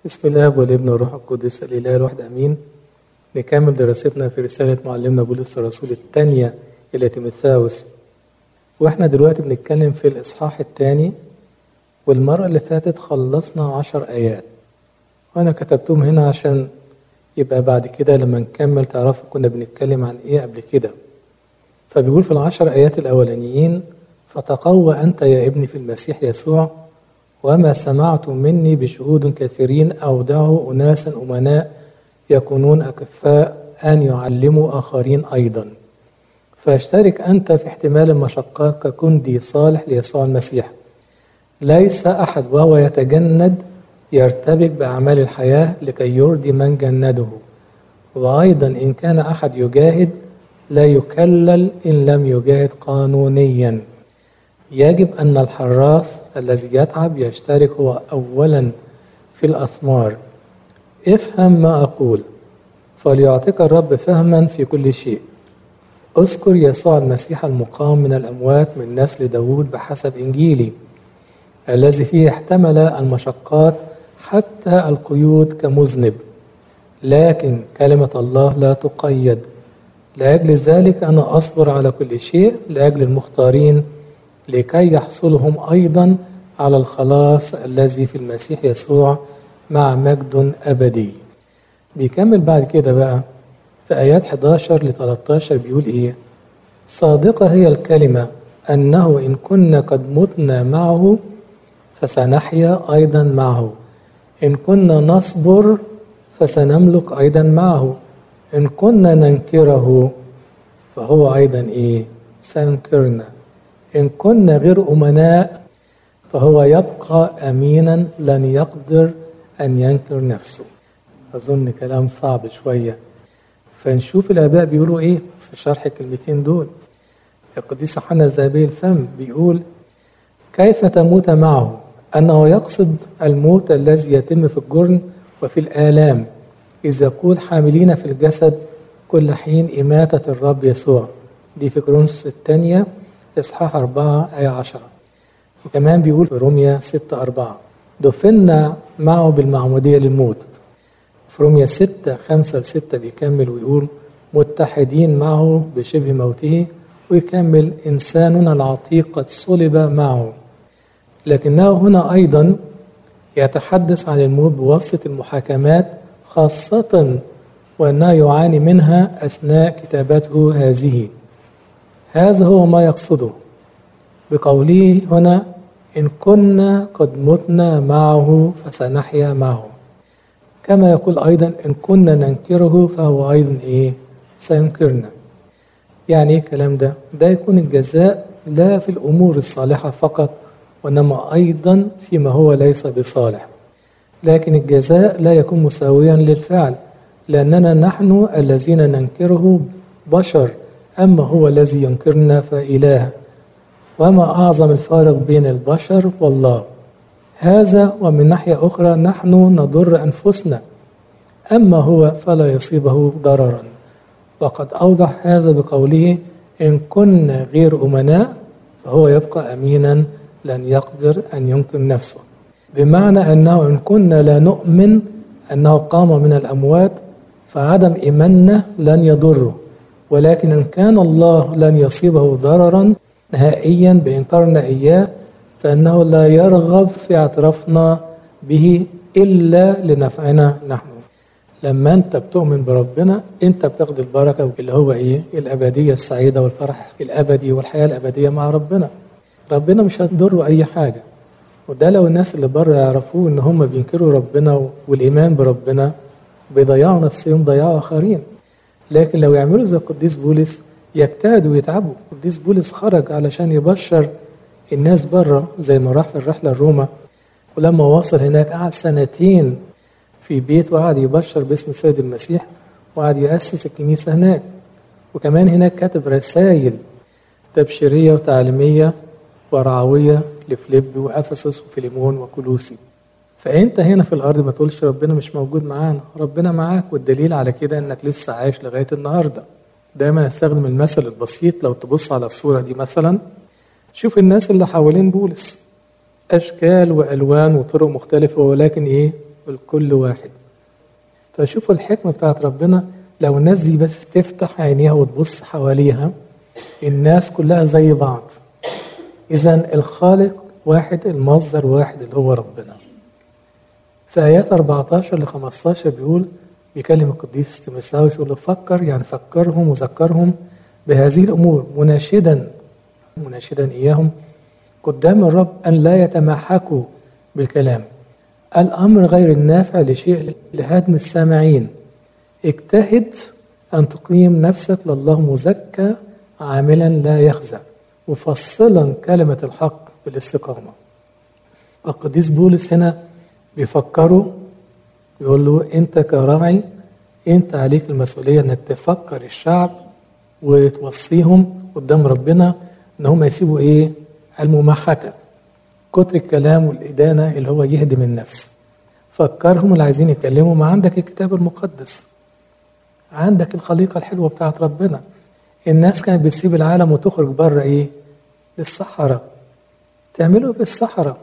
بسم الله والابن والروح القدس الإله الواحد أمين نكمل دراستنا في رسالة معلمنا بولس الرسول الثانية إلى تيموثاوس وإحنا دلوقتي بنتكلم في الإصحاح الثاني والمرة اللي فاتت خلصنا عشر آيات وأنا كتبتهم هنا عشان يبقى بعد كده لما نكمل تعرفوا كنا بنتكلم عن إيه قبل كده فبيقول في العشر آيات الأولانيين فتقوى أنت يا ابني في المسيح يسوع وما سمعت مني بشهود كثيرين أودعوا أناسا أمناء يكونون أكفاء أن يعلموا آخرين أيضا فاشترك أنت في احتمال المشقات ككندي صالح ليسوع المسيح ليس أحد وهو يتجند يرتبك بأعمال الحياة لكي يرضي من جنده وأيضا إن كان أحد يجاهد لا يكلل إن لم يجاهد قانونيا يجب أن الحراث الذي يتعب يشترك هو أولا في الأثمار افهم ما أقول فليعطيك الرب فهما في كل شيء اذكر يسوع المسيح المقام من الأموات من نسل داود بحسب إنجيلي الذي فيه احتمل المشقات حتى القيود كمذنب لكن كلمة الله لا تقيد لأجل ذلك أنا أصبر على كل شيء لأجل المختارين لكي يحصلهم أيضا على الخلاص الذي في المسيح يسوع مع مجد أبدي بيكمل بعد كده بقى في آيات 11 ل 13 بيقول إيه صادقة هي الكلمة أنه إن كنا قد متنا معه فسنحيا أيضا معه إن كنا نصبر فسنملك أيضا معه إن كنا ننكره فهو أيضا إيه سينكرنا إن كنا غير أمناء فهو يبقى أمينا لن يقدر أن ينكر نفسه أظن كلام صعب شوية فنشوف الآباء بيقولوا إيه في شرح الكلمتين دول القديس يوحنا الذهبي الفم بيقول كيف تموت معه أنه يقصد الموت الذي يتم في الجرن وفي الآلام إذ يقول حاملين في الجسد كل حين إماتة الرب يسوع دي في كورنثوس الثانية إصحاح أربعة آية عشرة وكمان بيقول في روميا ستة أربعة دفنا معه بالمعمودية للموت في روميا ستة خمسة لستة بيكمل ويقول متحدين معه بشبه موته ويكمل إنساننا العتيق قد صلب معه لكنه هنا أيضا يتحدث عن الموت بواسطة المحاكمات خاصة وأنه يعاني منها أثناء كتابته هذه هذا هو ما يقصده بقوله هنا إن كنا قد متنا معه فسنحيا معه كما يقول أيضا إن كنا ننكره فهو أيضا إيه سينكرنا يعني إيه الكلام ده ده يكون الجزاء لا في الأمور الصالحة فقط وإنما أيضا فيما هو ليس بصالح لكن الجزاء لا يكون مساويا للفعل لأننا نحن الذين ننكره بشر أما هو الذي ينكرنا فإله وما أعظم الفارق بين البشر والله هذا ومن ناحية أخرى نحن نضر أنفسنا أما هو فلا يصيبه ضررا وقد أوضح هذا بقوله إن كنا غير أمناء فهو يبقى أمينا لن يقدر أن ينكر نفسه بمعنى أنه إن كنا لا نؤمن أنه قام من الأموات فعدم إيماننا لن يضره ولكن إن كان الله لن يصيبه ضررا نهائيا بإنكارنا إياه فإنه لا يرغب في اعترافنا به إلا لنفعنا نحن لما أنت بتؤمن بربنا أنت بتاخد البركة اللي هو إيه الأبدية السعيدة والفرح الأبدي والحياة الأبدية مع ربنا ربنا مش هتضره أي حاجة وده لو الناس اللي بره يعرفوه إن هم بينكروا ربنا والإيمان بربنا بيضيعوا نفسهم ضيعوا آخرين لكن لو يعملوا زي القديس بولس يجتهدوا ويتعبوا القديس بولس خرج علشان يبشر الناس بره زي ما راح في الرحلة لروما ولما وصل هناك قعد سنتين في بيت وقعد يبشر باسم السيد المسيح وقعد يأسس الكنيسة هناك وكمان هناك كتب رسائل تبشيرية وتعليمية ورعوية لفليب وأفسس وفيليمون وكلوسي فأنت هنا في الأرض ما تقولش ربنا مش موجود معانا ربنا معاك والدليل على كده إنك لسه عايش لغاية النهاردة دايما استخدم المثل البسيط لو تبص على الصورة دي مثلا شوف الناس اللي حوالين بولس أشكال وألوان وطرق مختلفة ولكن إيه والكل واحد فشوفوا الحكمة بتاعت ربنا لو الناس دي بس تفتح عينيها وتبص حواليها الناس كلها زي بعض إذا الخالق واحد المصدر واحد اللي هو ربنا في آيات 14 ل 15 بيقول بيكلم القديس تيموثاوس يقول له فكر يعني فكرهم وذكرهم بهذه الأمور مناشدا مناشدا إياهم قدام الرب أن لا يتمحكوا بالكلام الأمر غير النافع لشيء لهدم السامعين اجتهد أن تقيم نفسك لله مزكى عاملا لا يخزى مفصلا كلمة الحق بالاستقامة القديس بولس هنا بيفكروا يقول له أنت كراعي أنت عليك المسؤولية أنك تفكر الشعب وتوصيهم قدام ربنا ان هم يسيبوا ايه الممحكه كتر الكلام والادانه اللي هو يهدم النفس فكرهم اللي عايزين يتكلموا ما عندك الكتاب المقدس عندك الخليقه الحلوه بتاعت ربنا الناس كانت بتسيب العالم وتخرج بره ايه للصحراء تعملوا في الصحراء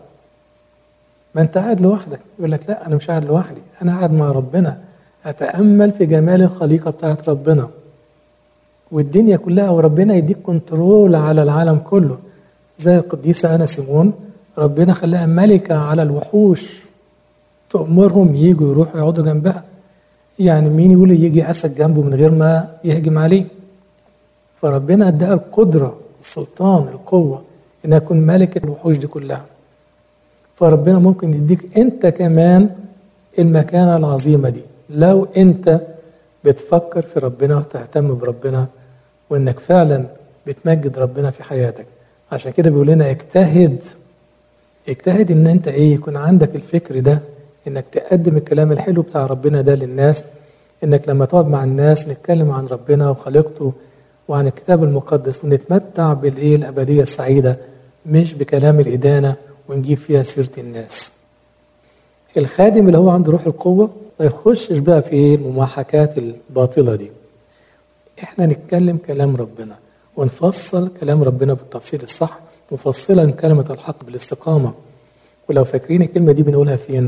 ما انت قاعد لوحدك يقول لك لا انا مش قاعد لوحدي انا قاعد مع ربنا اتامل في جمال الخليقه بتاعت ربنا والدنيا كلها وربنا يديك كنترول على العالم كله زي القديسة أنا سيمون ربنا خلاها ملكة على الوحوش تأمرهم يجوا يروحوا يقعدوا جنبها يعني مين يقول يجي أسد جنبه من غير ما يهجم عليه فربنا اداها القدرة السلطان القوة إنها تكون ملكة الوحوش دي كلها فربنا ممكن يديك أنت كمان المكانة العظيمة دي لو أنت بتفكر في ربنا وتهتم بربنا وانك فعلا بتمجد ربنا في حياتك عشان كده بيقول لنا اجتهد اجتهد ان انت ايه يكون عندك الفكر ده انك تقدم الكلام الحلو بتاع ربنا ده للناس انك لما تقعد مع الناس نتكلم عن ربنا وخليقته وعن الكتاب المقدس ونتمتع بالايه الابديه السعيده مش بكلام الادانه ونجيب فيها سيره الناس الخادم اللي هو عنده روح القوه ما يخشش بقى في ايه المماحكات الباطله دي احنا نتكلم كلام ربنا ونفصل كلام ربنا بالتفصيل الصح مفصلا كلمة الحق بالاستقامة ولو فاكرين الكلمة دي بنقولها فين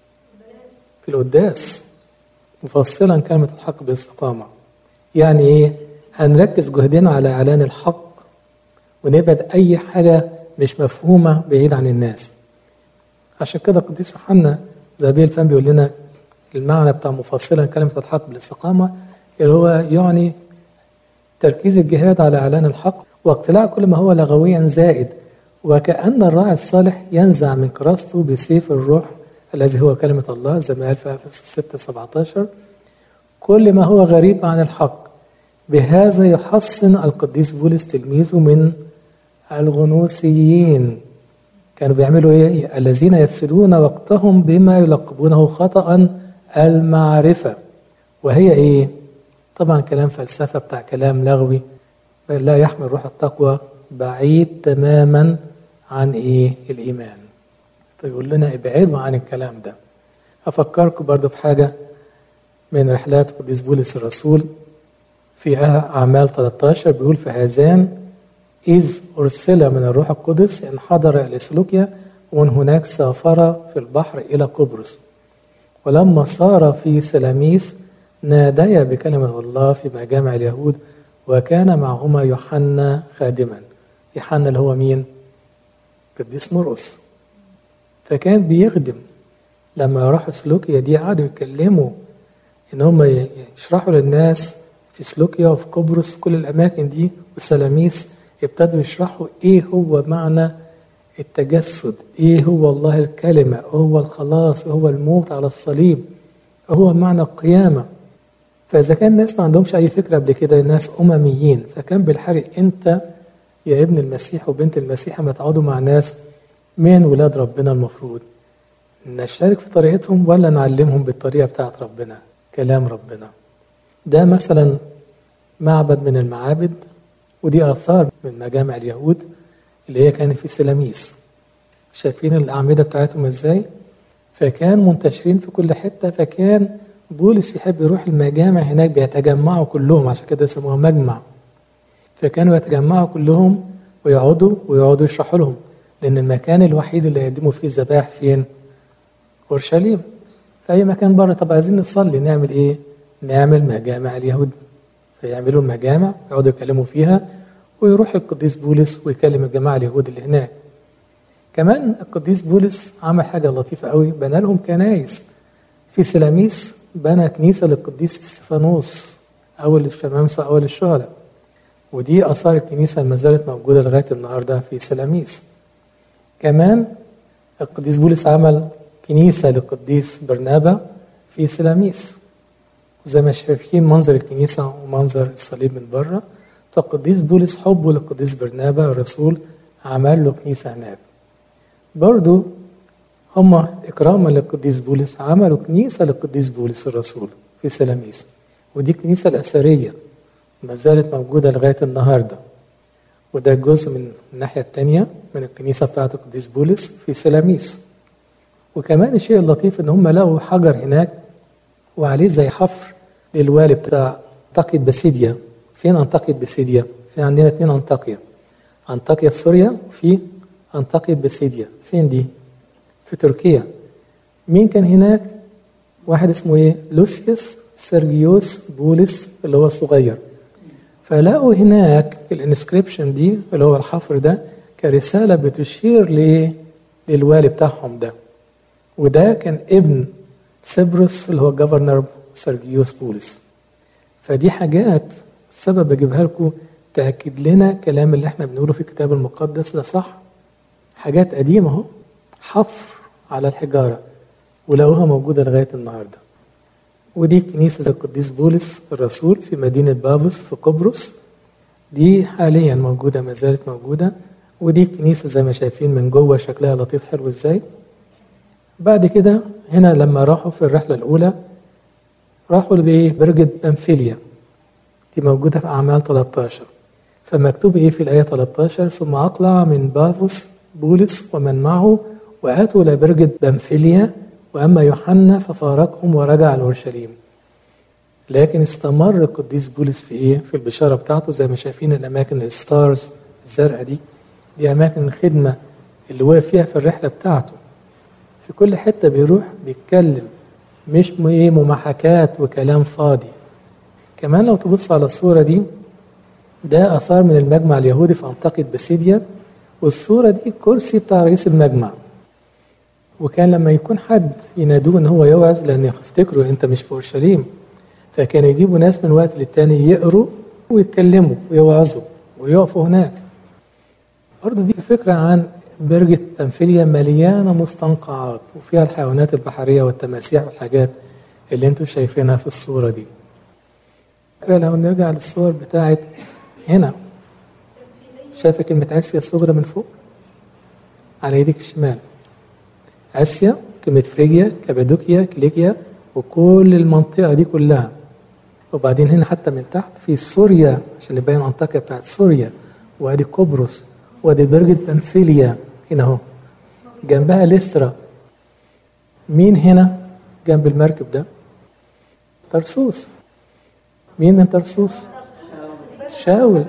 في القداس مفصلا كلمة الحق بالاستقامة يعني ايه هنركز جهدنا على اعلان الحق ونبعد اي حاجة مش مفهومة بعيد عن الناس عشان كده القديس يوحنا زابيل الفم بيقول لنا المعنى بتاع مفصلا كلمة الحق بالاستقامة اللي هو يعني تركيز الجهاد على إعلان الحق واقتلاع كل ما هو لغويا زائد وكأن الراعي الصالح ينزع من كراسته بسيف الروح الذي هو كلمة الله زي ما قال في أفسس 6 17 كل ما هو غريب عن الحق بهذا يحصن القديس بولس تلميذه من الغنوسيين كانوا بيعملوا ايه؟ الذين يفسدون وقتهم بما يلقبونه خطأ المعرفة وهي ايه؟ طبعا كلام فلسفة بتاع كلام لغوي لا يحمل روح التقوى بعيد تماما عن ايه؟ الإيمان فيقول لنا ابعدوا عن الكلام ده أفكركم برضو في حاجة من رحلات قديس بولس الرسول في أعمال 13 بيقول في هذان إذ أرسل من الروح القدس انحدر إلى سلوكيا ومن هناك سافر في البحر إلى قبرص ولما صار في سلاميس ناديا بكلمة الله في مجامع اليهود وكان معهما يوحنا خادما يوحنا اللي هو مين؟ قديس مرقس فكان بيخدم لما راحوا سلوكيا دي قعدوا يتكلموا ان هم يشرحوا للناس في سلوكيا وفي قبرص في كل الاماكن دي والسلاميس ابتدوا يشرحوا ايه هو معنى التجسد ايه هو الله الكلمة هو الخلاص هو الموت على الصليب هو معنى القيامة فإذا كان الناس ما عندهمش أي فكرة قبل كده الناس أمميين فكان بالحري أنت يا ابن المسيح وبنت المسيح ما تقعدوا مع ناس من ولاد ربنا المفروض نشارك في طريقتهم ولا نعلمهم بالطريقة بتاعت ربنا كلام ربنا ده مثلا معبد من المعابد ودي آثار من مجامع اليهود اللي هي كانت في سلاميس شايفين الأعمدة بتاعتهم إزاي فكان منتشرين في كل حتة فكان بولس يحب يروح المجامع هناك بيتجمعوا كلهم عشان كده سموها مجمع فكانوا يتجمعوا كلهم ويقعدوا ويقعدوا يشرحوا لهم لأن المكان الوحيد اللي يقدموا فيه الذبائح فين؟ أورشليم في أي مكان بره طب عايزين نصلي نعمل إيه؟ نعمل مجامع اليهود فيعملوا المجامع يقعدوا يتكلموا فيها ويروح القديس بولس ويكلم الجماعة اليهود اللي هناك كمان القديس بولس عمل حاجة لطيفة قوي بنى لهم كنايس في سلاميس بنى كنيسة للقديس استفانوس أول الشمامسة أول الشهداء ودي آثار الكنيسة ما زالت موجودة لغاية النهاردة في سلاميس كمان القديس بولس عمل كنيسة للقديس برنابا في سلاميس زي ما شايفين منظر الكنيسة ومنظر الصليب من بره فالقديس بولس حبه للقديس برنابا الرسول عمل له كنيسة هناك برضو هما إكراما للقديس بولس عملوا كنيسة للقديس بولس الرسول في سلاميس ودي الكنيسة الأثرية ما زالت موجودة لغاية النهاردة وده جزء من الناحية التانية من الكنيسة بتاعة القديس بولس في سلاميس وكمان الشيء اللطيف إن هم لقوا حجر هناك وعليه زي حفر للوالي بتاع أنطاكية بسيديا فين أنطاكية بسيديا؟ في عندنا اتنين أنطاكية أنطاكية في سوريا وفي أنطاكية بسيديا فين دي؟ في تركيا مين كان هناك؟ واحد اسمه ايه؟ لوسيوس سيرجيوس بولس اللي هو الصغير فلقوا هناك الانسكريبشن دي اللي هو الحفر ده كرسالة بتشير ل للوالي بتاعهم ده وده كان ابن سبروس اللي هو جفرنر سيرجيوس بولس فدي حاجات السبب بجيبها لكم تأكد لنا كلام اللي احنا بنقوله في الكتاب المقدس ده صح حاجات قديمة اهو حفر على الحجارة ولقوها موجودة لغاية النهاردة ودي كنيسة القديس بولس الرسول في مدينة بافوس في قبرص دي حاليا موجودة ما زالت موجودة ودي كنيسة زي ما شايفين من جوه شكلها لطيف حلو ازاي بعد كده هنا لما راحوا في الرحلة الأولى راحوا لبرجة بنفيليا دي موجودة في أعمال 13 فمكتوب إيه في الآية 13 ثم أقلع من بافوس بولس ومن معه وآتوا إلى برجة بنفيليا وأما يوحنا ففارقهم ورجع لأورشليم لكن استمر القديس بولس في إيه؟ في البشارة بتاعته زي ما شايفين الأماكن الستارز الزرقاء دي دي أماكن الخدمة اللي وقف فيها في الرحلة بتاعته في كل حتة بيروح بيتكلم مش إيه ممحكات وكلام فاضي كمان لو تبص على الصورة دي ده آثار من المجمع اليهودي في أنطاكية بسيديا والصورة دي كرسي بتاع رئيس المجمع وكان لما يكون حد ينادوه ان هو يوعظ لان يفتكروا انت مش في اورشليم فكانوا يجيبوا ناس من وقت للتاني يقروا ويتكلموا ويوعظوا ويقفوا هناك برضه دي فكرة عن برجة بنفيليا مليانة مستنقعات وفيها الحيوانات البحرية والتماسيح والحاجات اللي انتوا شايفينها في الصورة دي فكرة لو نرجع للصور بتاعت هنا شايفة كلمة آسيا الصغرى من فوق على ايديك الشمال آسيا كلمة فريجيا كابادوكيا كليكيا وكل المنطقة دي كلها وبعدين هنا حتى من تحت في سوريا عشان يبين أنطاكيا بتاعت سوريا وادي قبرص وادي برجة بنفيليا هنا اهو جنبها ليسترا مين هنا جنب المركب ده ترسوس مين من ترسوس شاول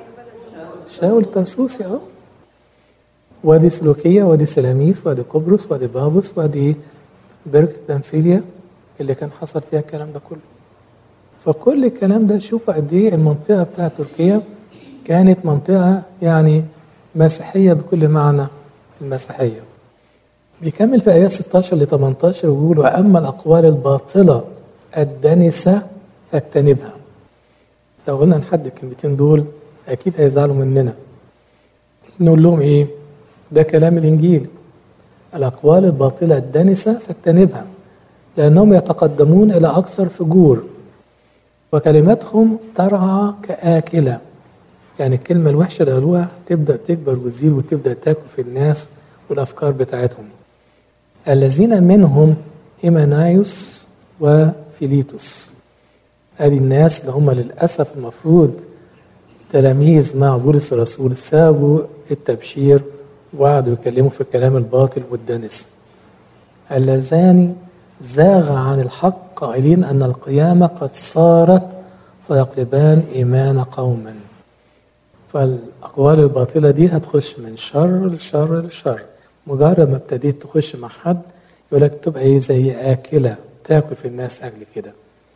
شاول ترسوسي اهو وادي سلوكية وادي سلاميس وادي قبرص وادي بابوس وادي بركة بنفيليا اللي كان حصل فيها الكلام ده كله فكل الكلام ده شوفوا قد ايه المنطقة بتاعت تركيا كانت منطقة يعني مسيحية بكل معنى المسيحية بيكمل في آيات 16 ل 18 ويقول وأما الأقوال الباطلة الدنسة فاجتنبها لو قلنا لحد الكلمتين دول أكيد هيزعلوا مننا نقول لهم إيه ده كلام الإنجيل الأقوال الباطلة الدنسة فاجتنبها لأنهم يتقدمون إلى أكثر فجور وكلماتهم ترعى كآكلة يعني الكلمة الوحشة اللي قالوها تبدأ تكبر وتزيد وتبدأ تاكل في الناس والأفكار بتاعتهم الذين منهم هيمنايوس وفيليتوس ادي الناس اللي هم للاسف المفروض تلاميذ مع بولس الرسول سابوا التبشير وقعدوا يتكلموا في الكلام الباطل والدنس اللذان زاغ عن الحق قائلين ان القيامه قد صارت فيقلبان ايمان قوما فالاقوال الباطله دي هتخش من شر لشر لشر مجرد ما ابتديت تخش مع حد يقول لك تبقى ايه زي اكله وتاكل في الناس أجل كده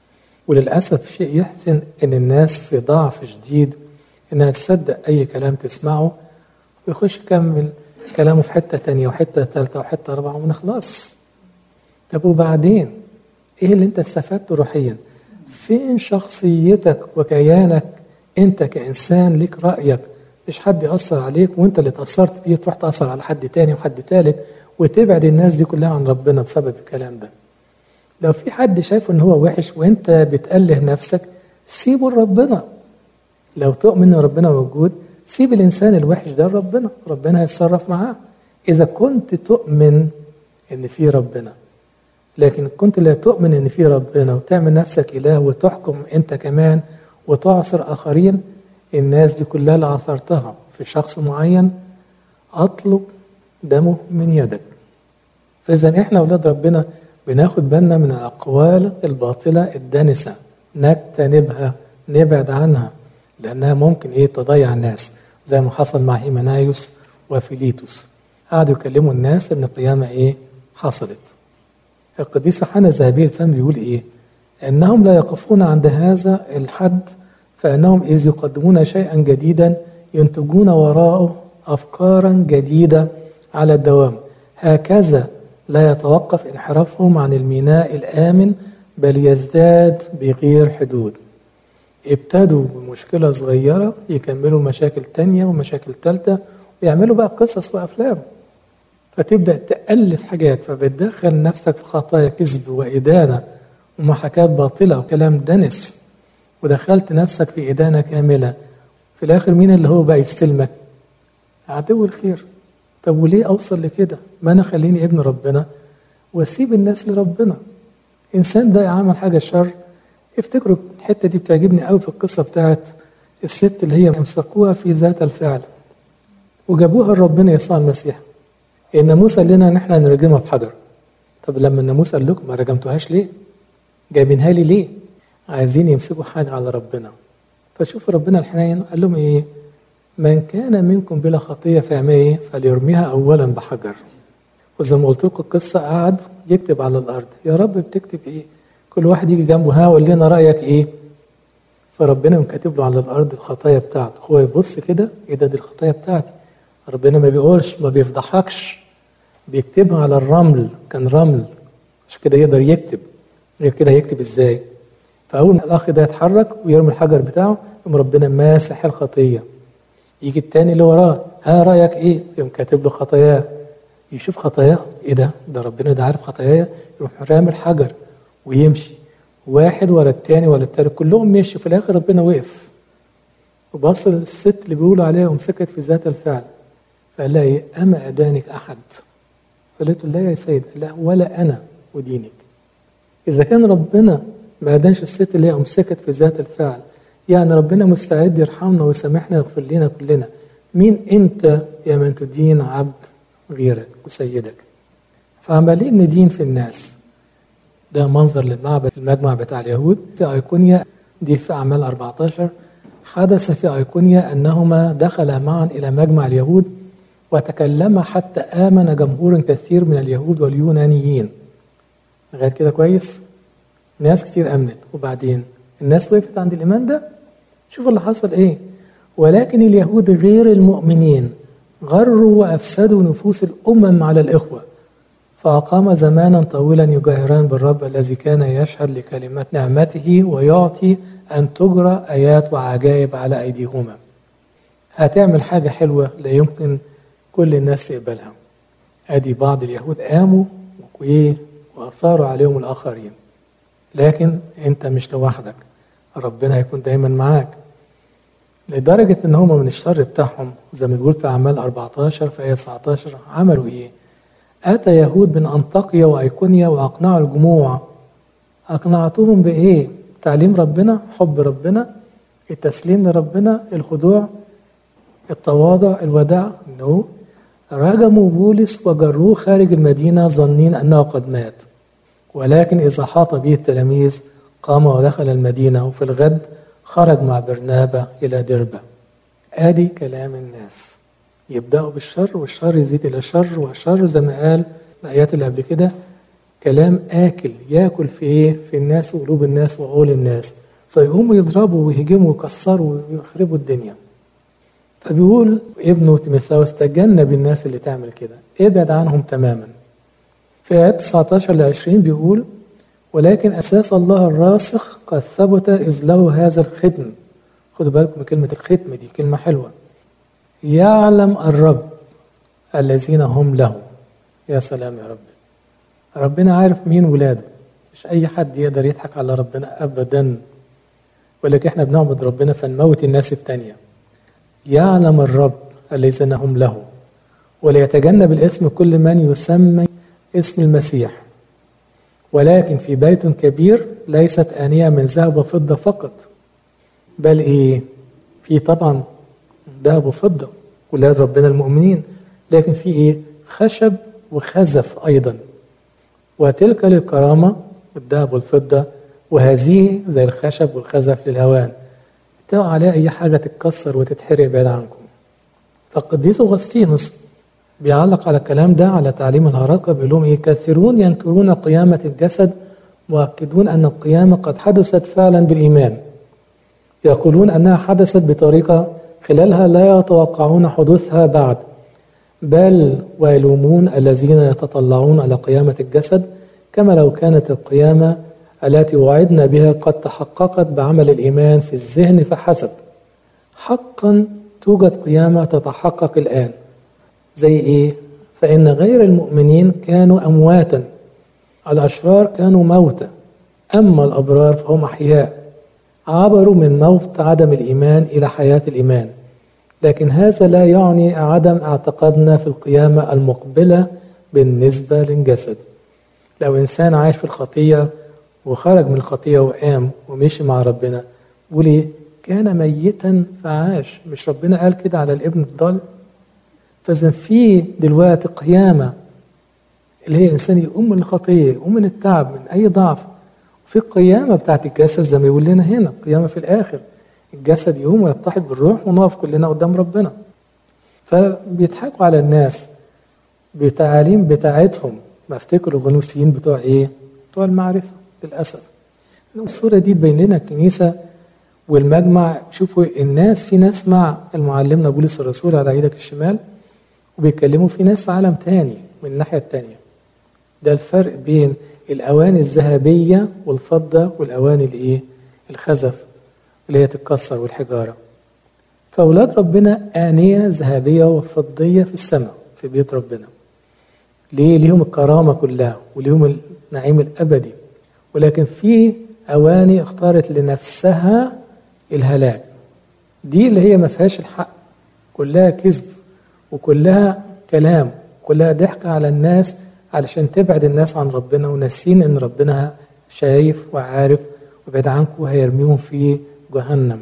وللأسف شيء يحزن إن الناس في ضعف شديد إنها تصدق أي كلام تسمعه ويخش يكمل كلامه في حتة تانية وحتة تالتة وحتة رابعة وما نخلص طب وبعدين إيه اللي أنت استفدته روحيا؟ فين شخصيتك وكيانك أنت كإنسان ليك رأيك مش حد يأثر عليك وأنت اللي اتأثرت بيه تروح تأثر على حد تاني وحد تالت وتبعد الناس دي كلها عن ربنا بسبب الكلام ده لو في حد شايفه ان هو وحش وانت بتأله نفسك سيبه لربنا لو تؤمن ان ربنا موجود سيب الانسان الوحش ده لربنا ربنا هيتصرف معاه اذا كنت تؤمن ان في ربنا لكن كنت لا تؤمن ان في ربنا وتعمل نفسك اله وتحكم انت كمان وتعصر اخرين الناس دي كلها اللي عصرتها في شخص معين اطلب دمه من يدك فاذا احنا اولاد ربنا بناخد بالنا من الاقوال الباطله الدنسه نجتنبها نبعد عنها لانها ممكن ايه تضيع الناس زي ما حصل مع هيمنايوس وفيليتوس قعدوا يكلموا الناس ان القيامه ايه حصلت القديس يوحنا الذهبي الفم بيقول ايه انهم لا يقفون عند هذا الحد فانهم اذ يقدمون شيئا جديدا ينتجون وراءه افكارا جديده على الدوام هكذا لا يتوقف انحرافهم عن الميناء الامن بل يزداد بغير حدود ابتدوا بمشكلة صغيرة يكملوا مشاكل تانية ومشاكل تالتة ويعملوا بقى قصص وأفلام فتبدأ تألف حاجات فبتدخل نفسك في خطايا كذب وإدانة ومحاكاة باطلة وكلام دنس ودخلت نفسك في إدانة كاملة في الآخر مين اللي هو بقى يستلمك عدو الخير طب وليه أوصل لكده ما أنا خليني ابن ربنا وأسيب الناس لربنا إنسان ده عمل حاجة شر افتكروا الحتة دي بتعجبني قوي في القصة بتاعت الست اللي هي مسكوها في ذات الفعل وجابوها لربنا يسوع المسيح الناموس قال لنا ان احنا نرجمها في حجر طب لما الناموس قال لكم ما رجمتوهاش ليه؟ جايبينها لي ليه؟ عايزين يمسكوا حاجة على ربنا فشوفوا ربنا الحنين قال لهم ايه؟ من كان منكم بلا خطية فيعمل ايه؟ فليرميها أولا بحجر وزي ما قلت لكم القصة قعد يكتب على الأرض يا رب بتكتب ايه؟ كل واحد يجي جنبه ها قول لنا رايك ايه فربنا كاتب له على الارض الخطايا بتاعته هو يبص كده ايه ده دي الخطايا بتاعتي ربنا ما بيقولش ما بيفضحكش بيكتبها على الرمل كان رمل عشان كده يقدر يكتب غير كده هيكتب ازاي فاول ما الاخ ده يتحرك ويرمي الحجر بتاعه يقوم ربنا ماسح الخطيه يجي التاني اللي وراه ها رايك ايه يقوم كاتب له خطاياه يشوف خطاياه ايه ده ده ربنا ده عارف خطاياي يروح رامي الحجر ويمشي واحد ورا التاني ورا التالت كلهم مشوا في الاخر ربنا وقف وبص للست اللي بيقولوا عليها ومسكت في ذات الفعل فقال لها ايه اما ادانك احد فقالت له لا يا سيد لا ولا انا ودينك اذا كان ربنا ما ادانش الست اللي هي امسكت في ذات الفعل يعني ربنا مستعد يرحمنا ويسامحنا ويغفر لنا كلنا مين انت يا من تدين عبد غيرك وسيدك فعمالين ندين في الناس ده منظر للمعبد المجمع بتاع اليهود في أيقونيا دي في أعمال 14 حدث في أيقونيا أنهما دخلا معا إلى مجمع اليهود وتكلما حتى آمن جمهور كثير من اليهود واليونانيين لغاية كده كويس ناس كتير أمنت وبعدين الناس وقفت عند الإيمان ده شوف اللي حصل إيه ولكن اليهود غير المؤمنين غروا وأفسدوا نفوس الأمم على الإخوة فأقام زمانا طويلا يجاهران بالرب الذي كان يشهد لكلمات نعمته ويعطي أن تجرى آيات وعجائب على أيديهما هتعمل حاجة حلوة لا يمكن كل الناس تقبلها أدي بعض اليهود قاموا وإيه وأثاروا عليهم الآخرين لكن أنت مش لوحدك ربنا هيكون دايما معاك لدرجة إن هم من الشر بتاعهم زي ما بيقول في أعمال 14 في آية 19 عملوا إيه؟ أتى يهود من أنطاكيا وأيقونيا وأقنعوا الجموع أقنعتهم بإيه؟ تعليم ربنا حب ربنا التسليم لربنا الخضوع التواضع الوداع نو رجموا بولس وجروه خارج المدينة ظنين أنه قد مات ولكن إذا حاط به التلاميذ قام ودخل المدينة وفي الغد خرج مع برنابا إلى دربة آدي كلام الناس يبدأوا بالشر والشر يزيد إلى الشر والشر زي ما قال الآيات اللي قبل كده كلام آكل ياكل في إيه؟ في الناس وقلوب الناس وعقول الناس فيقوموا يضربوا ويهجموا ويكسروا ويخربوا الدنيا فبيقول ابنه تيموثاوس تجنب الناس اللي تعمل كده ابعد عنهم تماما في آيات 19 ل 20 بيقول ولكن أساس الله الراسخ قد ثبت إذ له هذا الختم خدوا بالكم من كلمة الختم دي كلمة حلوة يعلم الرب الذين هم له يا سلام يا رب ربنا عارف مين ولاده مش أي حد يقدر يضحك على ربنا أبدا ولكن احنا بنعبد ربنا فنموت الناس التانية يعلم الرب الذين هم له وليتجنب الاسم كل من يسمى اسم المسيح ولكن في بيت كبير ليست آنية من ذهب وفضة فقط بل إيه في طبعا ذهب وفضة ولاد ربنا المؤمنين لكن في إيه خشب وخزف أيضا وتلك للكرامة الذهب والفضة وهذه زي الخشب والخزف للهوان تقع عليها أي حاجة تتكسر وتتحرق بعيد عنكم فالقديس أغسطينوس بيعلق على الكلام ده على تعليم الهرقة بيقول لهم إيه كثيرون ينكرون قيامة الجسد مؤكدون أن القيامة قد حدثت فعلا بالإيمان يقولون أنها حدثت بطريقة خلالها لا يتوقعون حدوثها بعد بل ويلومون الذين يتطلعون على قيامة الجسد كما لو كانت القيامة التي وعدنا بها قد تحققت بعمل الإيمان في الذهن فحسب حقا توجد قيامة تتحقق الآن زي إيه؟ فإن غير المؤمنين كانوا أمواتا الأشرار كانوا موتى أما الأبرار فهم أحياء عبروا من موت عدم الإيمان إلى حياة الإيمان لكن هذا لا يعني عدم اعتقادنا في القيامة المقبلة بالنسبة للجسد لو إنسان عايش في الخطية وخرج من الخطية وقام ومشي مع ربنا بيقول إيه؟ كان ميتا فعاش مش ربنا قال كده على الابن الضال فإذا في دلوقتي قيامة اللي هي الإنسان يقوم من الخطية يقوم من التعب من أي ضعف وفي قيامة بتاعت الجسد زي ما يقول لنا هنا قيامة في الآخر الجسد يقوم ويتحد بالروح ونقف كلنا قدام ربنا فبيضحكوا على الناس بتعاليم بتاعتهم ما افتكروا الغنوصيين بتوع ايه؟ بتوع المعرفة للأسف الصورة دي تبين لنا الكنيسة والمجمع شوفوا الناس في ناس مع المعلمنا بولس الرسول على ايدك الشمال وبيتكلموا في ناس في عالم تاني من الناحية التانية ده الفرق بين الأواني الذهبية والفضة والأواني الإيه؟ الخزف اللي هي تتكسر والحجارة فأولاد ربنا آنية ذهبية وفضية في السماء في بيت ربنا ليه؟ ليهم الكرامة كلها وليهم النعيم الأبدي ولكن في أواني اختارت لنفسها الهلاك دي اللي هي ما فيهاش الحق كلها كذب وكلها كلام كلها ضحك على الناس علشان تبعد الناس عن ربنا وناسين ان ربنا شايف وعارف وبعد عنكم هيرميهم في جهنم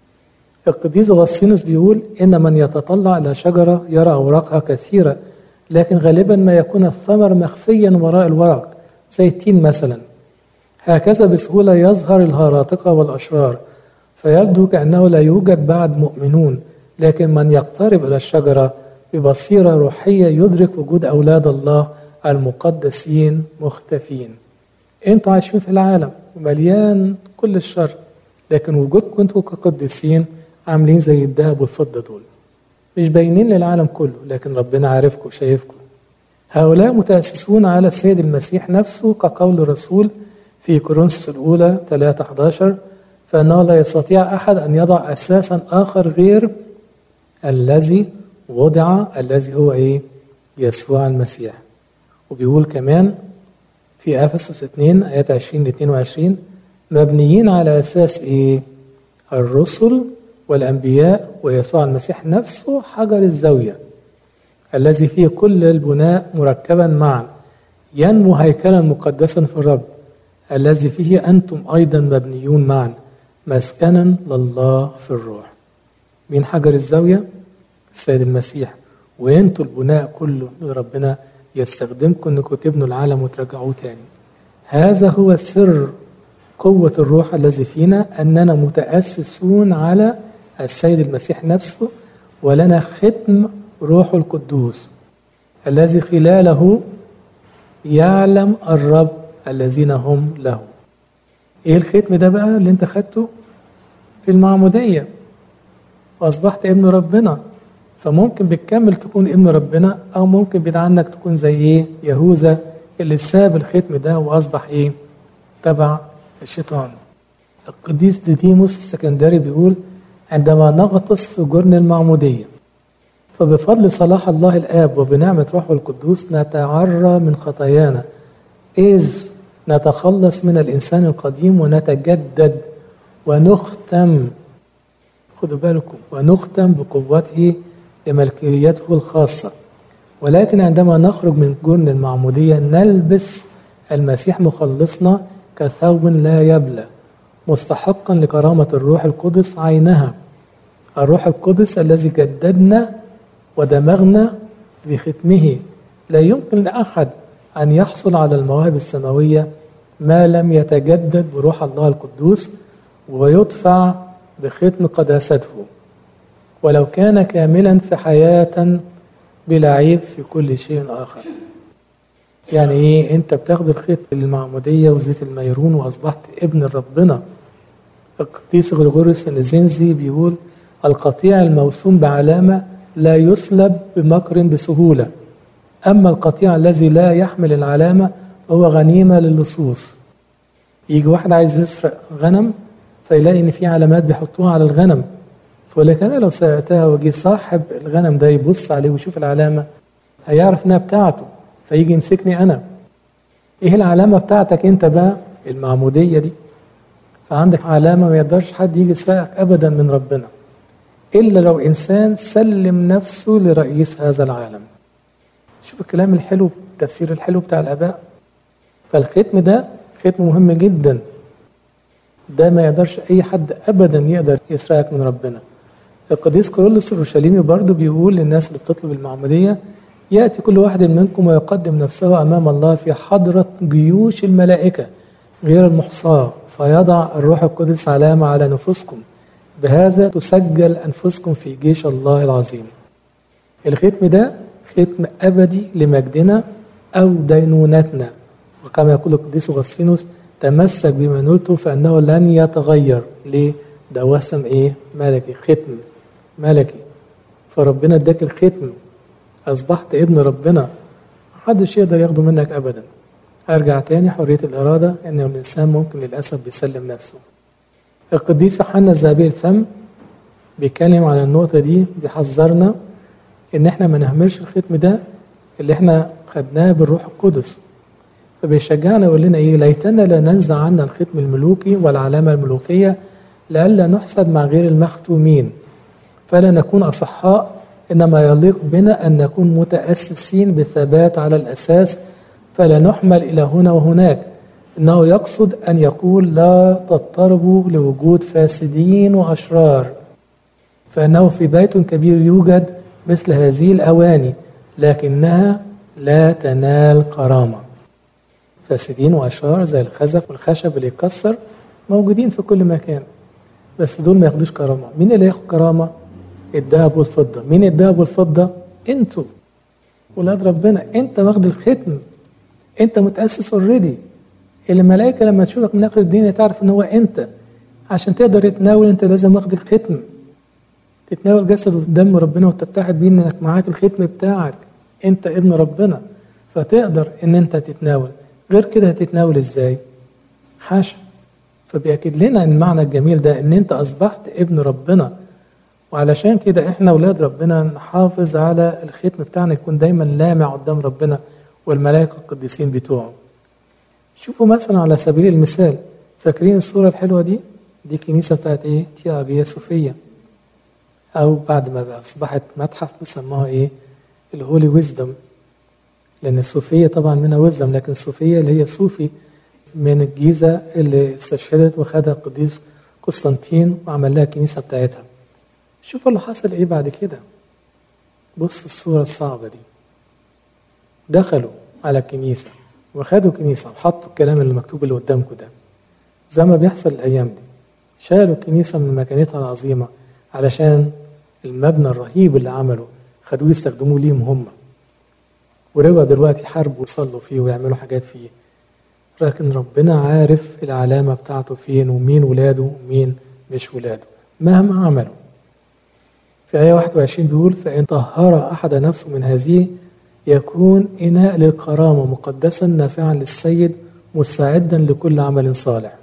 القديس غسينوس بيقول ان من يتطلع الى شجره يرى اوراقها كثيره لكن غالبا ما يكون الثمر مخفيا وراء الورق زي التين مثلا هكذا بسهوله يظهر الهراطقه والاشرار فيبدو كانه لا يوجد بعد مؤمنون لكن من يقترب الى الشجره ببصيره روحيه يدرك وجود اولاد الله المقدسين مختفين انتوا عايشين في العالم مليان كل الشر لكن وجودكم انتوا كقديسين عاملين زي الذهب والفضه دول مش باينين للعالم كله لكن ربنا عارفكم وشايفكم هؤلاء متأسسون على السيد المسيح نفسه كقول الرسول في كورنثوس الأولى 3 11 فإنه لا يستطيع أحد أن يضع أساسا آخر غير الذي وضع الذي هو إيه؟ يسوع المسيح وبيقول كمان في افسس 2 ايات 20 ل 22 مبنيين على اساس ايه؟ الرسل والانبياء ويسوع المسيح نفسه حجر الزاويه الذي فيه كل البناء مركبا معا ينمو هيكلا مقدسا في الرب الذي فيه انتم ايضا مبنيون معا مسكنا لله في الروح مين حجر الزاويه؟ السيد المسيح وانتوا البناء كله لربنا يستخدمكم انكم تبنوا العالم وترجعوه تاني هذا هو سر قوة الروح الذي فينا أننا متأسسون على السيد المسيح نفسه ولنا ختم روح القدوس الذي خلاله يعلم الرب الذين هم له ايه الختم ده بقى اللي انت خدته في المعمودية فأصبحت ابن ربنا فممكن بالكامل تكون ابن ربنا أو ممكن بعيد عنك تكون زي إيه يهوذا اللي ساب الختم ده وأصبح إيه تبع الشيطان القديس ديديموس السكندري بيقول عندما نغطس في جرن المعمودية فبفضل صلاح الله الآب وبنعمة روحه القدوس نتعرى من خطايانا إذ نتخلص من الإنسان القديم ونتجدد ونختم خدوا بالكم ونختم بقوته لملكيته الخاصة ولكن عندما نخرج من جرن المعمودية نلبس المسيح مخلصنا كثوب لا يبلى مستحقا لكرامة الروح القدس عينها الروح القدس الذي جددنا ودمغنا بختمه لا يمكن لأحد أن يحصل على المواهب السماوية ما لم يتجدد بروح الله القدوس ويدفع بختم قداسته ولو كان كاملا في حياة بلا عيب في كل شيء آخر يعني ايه انت بتاخد الختم المعمودية وزيت الميرون واصبحت ابن ربنا القديس غرغوريوس النزنزي بيقول القطيع الموسوم بعلامة لا يسلب بمكر بسهولة أما القطيع الذي لا يحمل العلامة فهو غنيمة للصوص يجي واحد عايز يسرق غنم فيلاقي إن في علامات بيحطوها على الغنم فيقول لك أنا لو سرقتها وجي صاحب الغنم ده يبص عليه ويشوف العلامة هيعرف إنها بتاعته فيجي يمسكني أنا إيه العلامة بتاعتك أنت بقى المعمودية دي فعندك علامة ما يقدرش حد يجي يسرقك أبدا من ربنا إلا لو إنسان سلم نفسه لرئيس هذا العالم شوف الكلام الحلو التفسير الحلو بتاع الآباء فالختم ده ختم مهم جدا ده ما يقدرش أي حد أبدا يقدر يسرقك من ربنا القديس كورولوس الأورشليمي برضه بيقول للناس اللي بتطلب المعمودية يأتي كل واحد منكم ويقدم نفسه أمام الله في حضرة جيوش الملائكة غير المحصاة فيضع الروح القدس علامة على نفوسكم بهذا تسجل أنفسكم في جيش الله العظيم الختم ده ختم أبدي لمجدنا أو دينونتنا وكما يقول القديس أغسطينوس تمسك بما نلته فإنه لن يتغير ليه؟ ده وسم إيه؟ ملكي ختم ملكي فربنا اداك الختم أصبحت ابن ربنا محدش يقدر ياخده منك أبدا أرجع تاني حرية الإرادة إن الإنسان ممكن للأسف بيسلم نفسه القديس يوحنا الذهبي الفم بيتكلم على النقطة دي بيحذرنا إن إحنا ما نهملش الختم ده اللي إحنا خدناه بالروح القدس فبيشجعنا يقول لنا إيه ليتنا لا ننزع عنا الختم الملوكي والعلامة الملوكية لئلا نحسد مع غير المختومين فلا نكون أصحاء إنما يليق بنا أن نكون متأسسين بالثبات على الأساس فلا نحمل إلى هنا وهناك إنه يقصد أن يقول لا تضطربوا لوجود فاسدين وأشرار فإنه في بيت كبير يوجد مثل هذه الأواني لكنها لا تنال كرامة فاسدين وأشرار زي الخزف والخشب اللي يكسر موجودين في كل مكان بس دول ما ياخدوش كرامة مين اللي ياخد كرامة الذهب والفضة مين الذهب والفضة انتوا ولاد ربنا انت واخد الختم انت متأسس اوريدي الملائكة لما تشوفك من آخر الدنيا تعرف ان هو انت عشان تقدر تتناول انت لازم واخد الختم تتناول جسد ودم ربنا وتتحد بيه انك معاك الختم بتاعك انت ابن ربنا فتقدر ان انت تتناول غير كده هتتناول ازاي حاشا فبيأكد لنا المعنى الجميل ده ان انت اصبحت ابن ربنا وعلشان كده احنا اولاد ربنا نحافظ على الختم بتاعنا يكون دايما لامع قدام ربنا والملائكه القديسين بتوعه شوفوا مثلا على سبيل المثال فاكرين الصوره الحلوه دي دي كنيسه بتاعت ايه تياجيا صوفيا او بعد ما اصبحت متحف بيسموها ايه الهولي ويزدم لان الصوفيه طبعا منها ويزدم لكن الصوفيه اللي هي صوفي من الجيزه اللي استشهدت وخدها القديس قسطنطين وعمل لها الكنيسه بتاعتها شوفوا اللي حصل ايه بعد كده بص الصورة الصعبة دي دخلوا على الكنيسة وخدوا كنيسة وحطوا الكلام اللي مكتوب اللي قدامكم ده زي ما بيحصل الأيام دي شالوا الكنيسة من مكانتها العظيمة علشان المبنى الرهيب اللي عمله خدوه يستخدموه ليهم هم ورجعوا دلوقتي يحاربوا ويصلوا فيه ويعملوا حاجات فيه لكن ربنا عارف العلامة بتاعته فين ومين ولاده ومين مش ولاده مهما عملوا في آية 21 بيقول فإن طهر أحد نفسه من هذه يكون إناء للكرامة مقدسا نافعا للسيد مستعدا لكل عمل صالح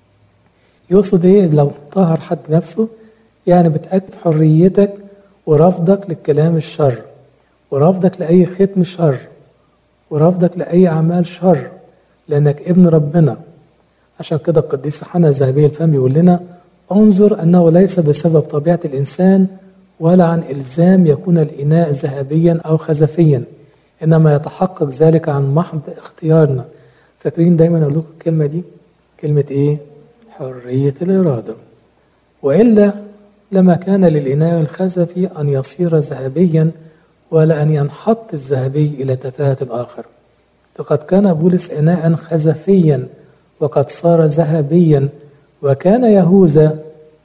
يقصد إيه لو طهر حد نفسه يعني بتأكد حريتك ورفضك للكلام الشر ورفضك لأي ختم شر ورفضك لأي أعمال شر لأنك ابن ربنا عشان كده القديس يوحنا الذهبي الفم يقول لنا انظر أنه ليس بسبب طبيعة الإنسان ولا عن إلزام يكون الإناء ذهبيا أو خزفيا إنما يتحقق ذلك عن محض اختيارنا فاكرين دايما أقول لكم الكلمة دي كلمة إيه؟ حرية الإرادة وإلا لما كان للإناء الخزفي أن يصير ذهبيا ولا أن ينحط الذهبي إلى تفاهة الآخر لقد كان بولس إناء خزفيا وقد صار ذهبيا وكان يهوذا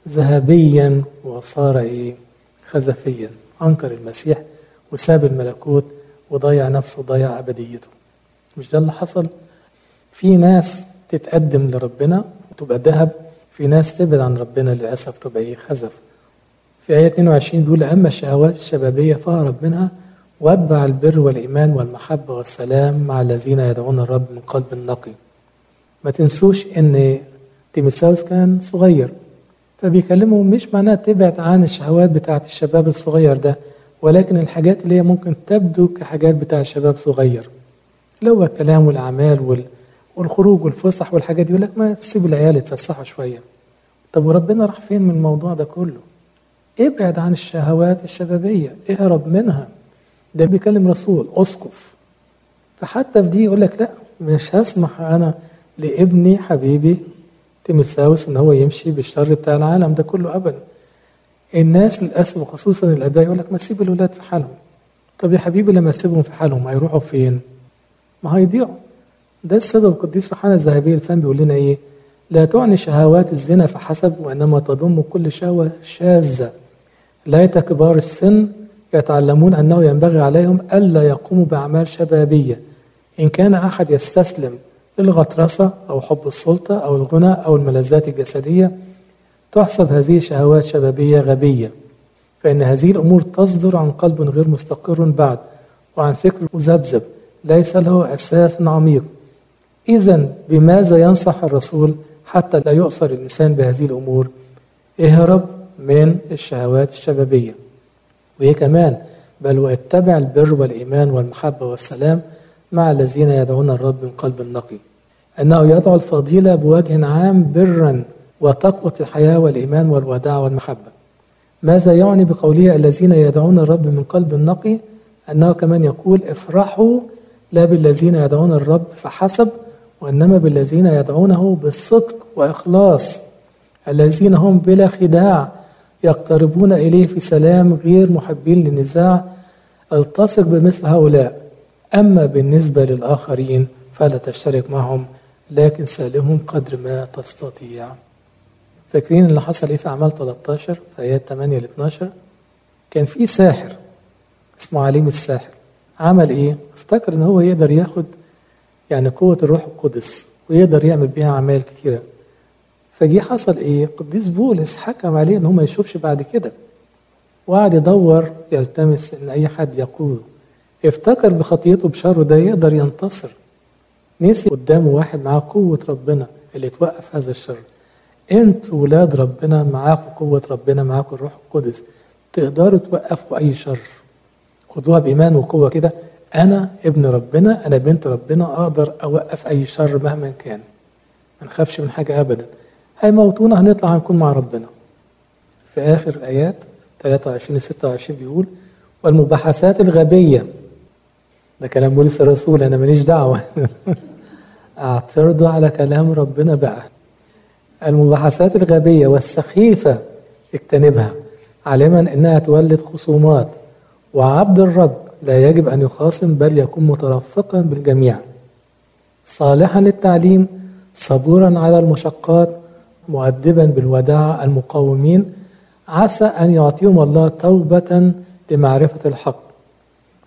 ذهبيا وصار إيه؟ خزفيا أنكر المسيح وساب الملكوت وضيع نفسه ضيع أبديته مش ده اللي حصل في ناس تتقدم لربنا وتبقى ذهب في ناس تبعد عن ربنا للأسف تبقى إيه خزف في آية 22 بيقول أما الشهوات الشبابية فاهرب منها واتبع البر والإيمان والمحبة والسلام مع الذين يدعون الرب من قلب نقي ما تنسوش إن تيموثاوس كان صغير فبيكلمهم مش معناها تبعد عن الشهوات بتاعت الشباب الصغير ده ولكن الحاجات اللي هي ممكن تبدو كحاجات بتاع شباب صغير اللي هو الكلام والأعمال وال... والخروج والفسح والحاجات دي يقول لك ما تسيب العيال يتفسحوا شوية طب وربنا راح فين من الموضوع ده كله ابعد عن الشهوات الشبابية اهرب منها ده بيكلم رسول أسقف فحتى في دي يقول لك لا مش هسمح أنا لابني حبيبي تيموثاوس ان هو يمشي بالشر بتاع العالم ده كله ابدا الناس للاسف وخصوصا الاباء يقول لك ما تسيب الاولاد في حالهم طب يا حبيبي لما تسيبهم في حالهم هيروحوا فين ما هيضيعوا ده السبب القديس يوحنا الذهبي الفم بيقول لنا ايه لا تعني شهوات الزنا فحسب وانما تضم كل شهوه شاذه ليت كبار السن يتعلمون انه ينبغي عليهم الا يقوموا باعمال شبابيه ان كان احد يستسلم للغطرسة أو حب السلطة أو الغنى أو الملذات الجسدية تحسب هذه شهوات شبابية غبية فإن هذه الأمور تصدر عن قلب غير مستقر بعد وعن فكر مذبذب ليس له أساس عميق إذا بماذا ينصح الرسول حتى لا يؤثر الإنسان بهذه الأمور اهرب من الشهوات الشبابية وهي كمان بل واتبع البر والإيمان والمحبة والسلام مع الذين يدعون الرب من قلب نقي أنه يدعو الفضيلة بوجه عام برا وتقوى الحياة والإيمان والوداع والمحبة ماذا يعني بقوله الذين يدعون الرب من قلب نقي أنه كمان يقول افرحوا لا بالذين يدعون الرب فحسب وإنما بالذين يدعونه بالصدق وإخلاص الذين هم بلا خداع يقتربون إليه في سلام غير محبين للنزاع التصق بمثل هؤلاء أما بالنسبة للآخرين فلا تشترك معهم لكن سالهم قدر ما تستطيع فاكرين اللي حصل ايه في اعمال 13 في ايات 8 ل 12 كان في ساحر اسمه عليم الساحر عمل ايه افتكر ان هو يقدر ياخد يعني قوة الروح القدس ويقدر يعمل بيها اعمال كتيرة فجي حصل ايه قديس بولس حكم عليه ان هو ما يشوفش بعد كده وقعد يدور يلتمس ان اي حد يقوله افتكر بخطيته بشره ده يقدر ينتصر نسي قدامه واحد معاه قوة ربنا اللي توقف هذا الشر انتوا ولاد ربنا معاكم قوة ربنا معاكم الروح القدس تقدروا توقفوا أي شر خدوها بإيمان وقوة كده أنا ابن ربنا أنا بنت ربنا أقدر أوقف أي شر مهما كان ما نخافش من حاجة أبدا هيموتونا هنطلع هنكون مع ربنا في آخر الآيات 23 26 بيقول والمباحثات الغبية ده كلام بولس الرسول أنا ماليش دعوة اعترضوا على كلام ربنا بقى المباحثات الغبية والسخيفة اجتنبها علما انها تولد خصومات وعبد الرب لا يجب ان يخاصم بل يكون مترفقا بالجميع صالحا للتعليم صبورا على المشقات مؤدبا بالوداع المقاومين عسى ان يعطيهم الله توبه لمعرفه الحق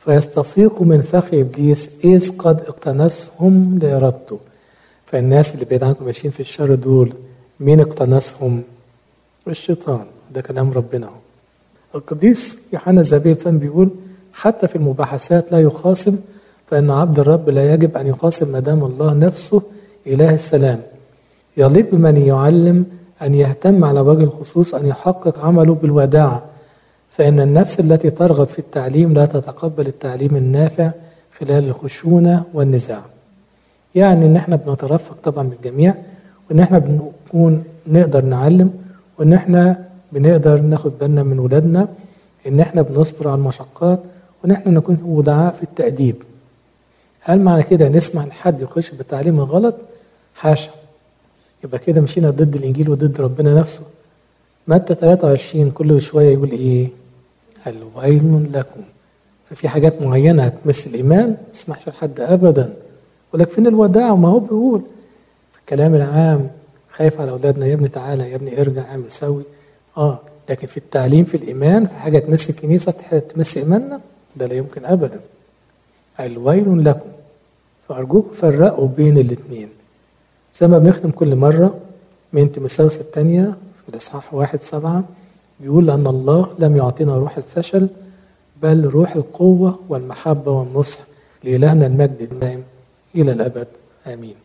فيستفيق من فخ إبليس إذ قد اقتنسهم لإرادته فالناس اللي بعيد عنكم ماشيين في الشر دول مين اقتنسهم؟ الشيطان ده كلام ربنا هو القديس يوحنا الزبير فان بيقول حتى في المباحثات لا يخاصم فإن عبد الرب لا يجب أن يخاصم ما دام الله نفسه إله السلام يليق بمن يعلم أن يهتم على وجه الخصوص أن يحقق عمله بالوداعة فإن النفس التي ترغب في التعليم لا تتقبل التعليم النافع خلال الخشونة والنزاع يعني إن إحنا بنترفق طبعا بالجميع وإن إحنا بنكون نقدر نعلم وإن إحنا بنقدر ناخد بالنا من ولادنا إن إحنا بنصبر على المشقات وإن إحنا نكون ودعاء في التأديب هل معنى كده نسمح لحد يخش بالتعليم الغلط؟ حاشا يبقى كده مشينا ضد الإنجيل وضد ربنا نفسه متى 23 كل شوية يقول إيه؟ قال ويل لكم ففي حاجات معينة هتمس الإيمان ما تسمحش لحد أبدا ولك فين الوداع ما هو بيقول في الكلام العام خايف على أولادنا يا ابني تعالى يا ابني ارجع اعمل سوي اه لكن في التعليم في الإيمان في حاجة تمس الكنيسة تمس إيماننا ده لا يمكن أبدا قال ويل لكم فأرجوكم فرقوا بين الاثنين زي ما بنختم كل مرة من تيموثاوس الثانية في الإصحاح واحد سبعة بيقول أن الله لم يعطينا روح الفشل بل روح القوة والمحبة والنصح لإلهنا المجد الدائم إلى الأبد آمين